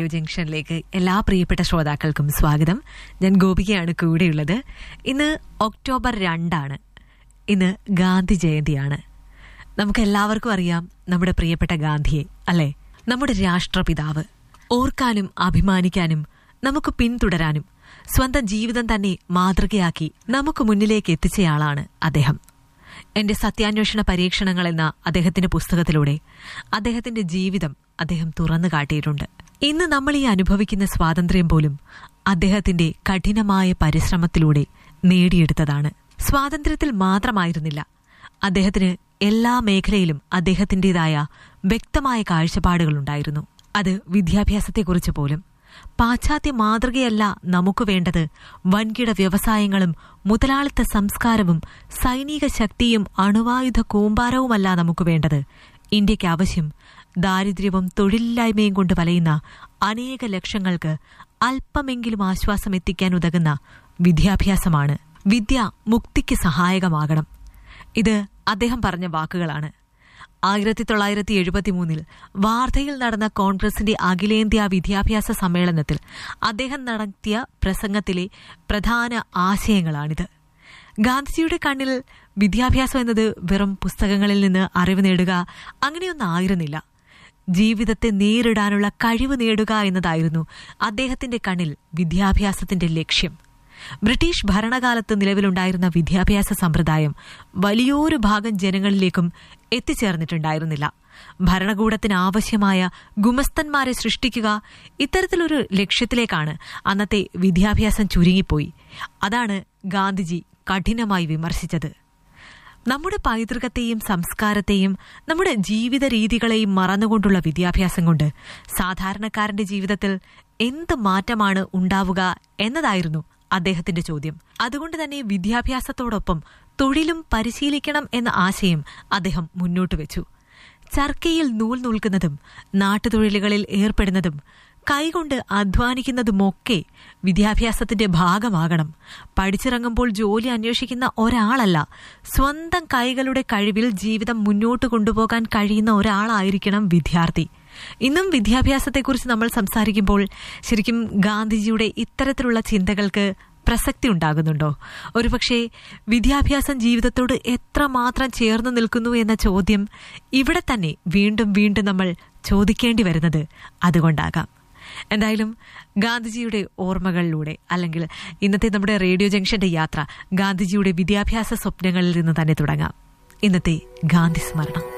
radio ജംഗ്ഷനിലേക്ക് എല്ലാ പ്രിയപ്പെട്ട ശ്രോതാക്കൾക്കും സ്വാഗതം ഞാൻ ഗോപികയാണ് കൂടെയുള്ളത് ഇന്ന് ഒക്ടോബർ രണ്ടാണ് ഇന്ന് ഗാന്ധി ജയന്തിയാണ് നമുക്ക് എല്ലാവർക്കും അറിയാം നമ്മുടെ പ്രിയപ്പെട്ട ഗാന്ധിയെ അല്ലെ നമ്മുടെ രാഷ്ട്രപിതാവ് ഓർക്കാനും അഭിമാനിക്കാനും നമുക്ക് പിന്തുടരാനും സ്വന്തം ജീവിതം തന്നെ മാതൃകയാക്കി നമുക്ക് മുന്നിലേക്ക് എത്തിച്ചയാളാണ് അദ്ദേഹം എന്റെ സത്യാന്വേഷണ പരീക്ഷണങ്ങൾ എന്ന അദ്ദേഹത്തിന്റെ പുസ്തകത്തിലൂടെ അദ്ദേഹത്തിന്റെ ജീവിതം അദ്ദേഹം തുറന്നു കാട്ടിയിട്ടുണ്ട് ഇന്ന് നമ്മൾ ഈ അനുഭവിക്കുന്ന സ്വാതന്ത്ര്യം പോലും അദ്ദേഹത്തിന്റെ കഠിനമായ പരിശ്രമത്തിലൂടെ നേടിയെടുത്തതാണ് സ്വാതന്ത്ര്യത്തിൽ മാത്രമായിരുന്നില്ല അദ്ദേഹത്തിന് എല്ലാ മേഖലയിലും അദ്ദേഹത്തിന്റേതായ വ്യക്തമായ കാഴ്ചപ്പാടുകളുണ്ടായിരുന്നു അത് വിദ്യാഭ്യാസത്തെക്കുറിച്ച് പോലും പാശ്ചാത്യ മാതൃകയല്ല നമുക്ക് വേണ്ടത് വൻകിട വ്യവസായങ്ങളും മുതലാളിത്ത സംസ്കാരവും സൈനിക ശക്തിയും അണുവായുധ കൂമ്പാരവുമല്ല നമുക്ക് വേണ്ടത് ഇന്ത്യയ്ക്ക് ആവശ്യം ദാരിദ്ര്യവും തൊഴിലില്ലായ്മയും കൊണ്ട് വലയുന്ന അനേക ലക്ഷങ്ങൾക്ക് അല്പമെങ്കിലും ആശ്വാസം എത്തിക്കാൻ ഉതകുന്ന വിദ്യാഭ്യാസമാണ് വിദ്യ മുക്തിക്ക് സഹായകമാകണം ഇത് അദ്ദേഹം പറഞ്ഞ വാക്കുകളാണ് ആയിരത്തി തൊള്ളായിരത്തി എഴുപത്തിമൂന്നിൽ വാർധയിൽ നടന്ന കോൺഗ്രസിന്റെ അഖിലേന്ത്യാ വിദ്യാഭ്യാസ സമ്മേളനത്തിൽ അദ്ദേഹം നടത്തിയ പ്രസംഗത്തിലെ പ്രധാന ആശയങ്ങളാണിത് ഗാന്ധിജിയുടെ കണ്ണിൽ വിദ്യാഭ്യാസം എന്നത് വെറും പുസ്തകങ്ങളിൽ നിന്ന് അറിവ് നേടുക അങ്ങനെയൊന്നും ആയിരുന്നില്ല ജീവിതത്തെ നേരിടാനുള്ള കഴിവ് നേടുക എന്നതായിരുന്നു അദ്ദേഹത്തിന്റെ കണ്ണിൽ വിദ്യാഭ്യാസത്തിന്റെ ലക്ഷ്യം ബ്രിട്ടീഷ് ഭരണകാലത്ത് നിലവിലുണ്ടായിരുന്ന വിദ്യാഭ്യാസ സമ്പ്രദായം വലിയൊരു ഭാഗം ജനങ്ങളിലേക്കും എത്തിച്ചേർന്നിട്ടുണ്ടായിരുന്നില്ല ഭരണകൂടത്തിന് ആവശ്യമായ ഗുമസ്തന്മാരെ സൃഷ്ടിക്കുക ഇത്തരത്തിലൊരു ലക്ഷ്യത്തിലേക്കാണ് അന്നത്തെ വിദ്യാഭ്യാസം ചുരുങ്ങിപ്പോയി അതാണ് ഗാന്ധിജി കഠിനമായി വിമർശിച്ചത് നമ്മുടെ പൈതൃകത്തെയും സംസ്കാരത്തെയും നമ്മുടെ ജീവിത രീതികളെയും മറന്നുകൊണ്ടുള്ള വിദ്യാഭ്യാസം കൊണ്ട് സാധാരണക്കാരന്റെ ജീവിതത്തിൽ എന്ത് മാറ്റമാണ് ഉണ്ടാവുക എന്നതായിരുന്നു അദ്ദേഹത്തിന്റെ ചോദ്യം അതുകൊണ്ട് തന്നെ വിദ്യാഭ്യാസത്തോടൊപ്പം തൊഴിലും പരിശീലിക്കണം എന്ന ആശയം അദ്ദേഹം മുന്നോട്ട് വെച്ചു ചർക്കയിൽ നൂൽ നൂൽക്കുന്നതും നാട്ടുതൊഴിലുകളിൽ ഏർപ്പെടുന്നതും കൈകൊണ്ട് അധ്വാനിക്കുന്നതുമൊക്കെ വിദ്യാഭ്യാസത്തിന്റെ ഭാഗമാകണം പഠിച്ചിറങ്ങുമ്പോൾ ജോലി അന്വേഷിക്കുന്ന ഒരാളല്ല സ്വന്തം കൈകളുടെ കഴിവിൽ ജീവിതം മുന്നോട്ട് കൊണ്ടുപോകാൻ കഴിയുന്ന ഒരാളായിരിക്കണം വിദ്യാർത്ഥി ഇന്നും വിദ്യാഭ്യാസത്തെക്കുറിച്ച് നമ്മൾ സംസാരിക്കുമ്പോൾ ശരിക്കും ഗാന്ധിജിയുടെ ഇത്തരത്തിലുള്ള ചിന്തകൾക്ക് പ്രസക്തി ഉണ്ടാകുന്നുണ്ടോ ഒരുപക്ഷെ വിദ്യാഭ്യാസം ജീവിതത്തോട് എത്രമാത്രം ചേർന്ന് നിൽക്കുന്നു എന്ന ചോദ്യം ഇവിടെ തന്നെ വീണ്ടും വീണ്ടും നമ്മൾ ചോദിക്കേണ്ടി വരുന്നത് അതുകൊണ്ടാകാം എന്തായാലും ഗാന്ധിജിയുടെ ഓർമ്മകളിലൂടെ അല്ലെങ്കിൽ ഇന്നത്തെ നമ്മുടെ റേഡിയോ ജംഗ്ഷന്റെ യാത്ര ഗാന്ധിജിയുടെ വിദ്യാഭ്യാസ സ്വപ്നങ്ങളിൽ നിന്ന് തന്നെ തുടങ്ങാം ഇന്നത്തെ ഗാന്ധി സ്മരണം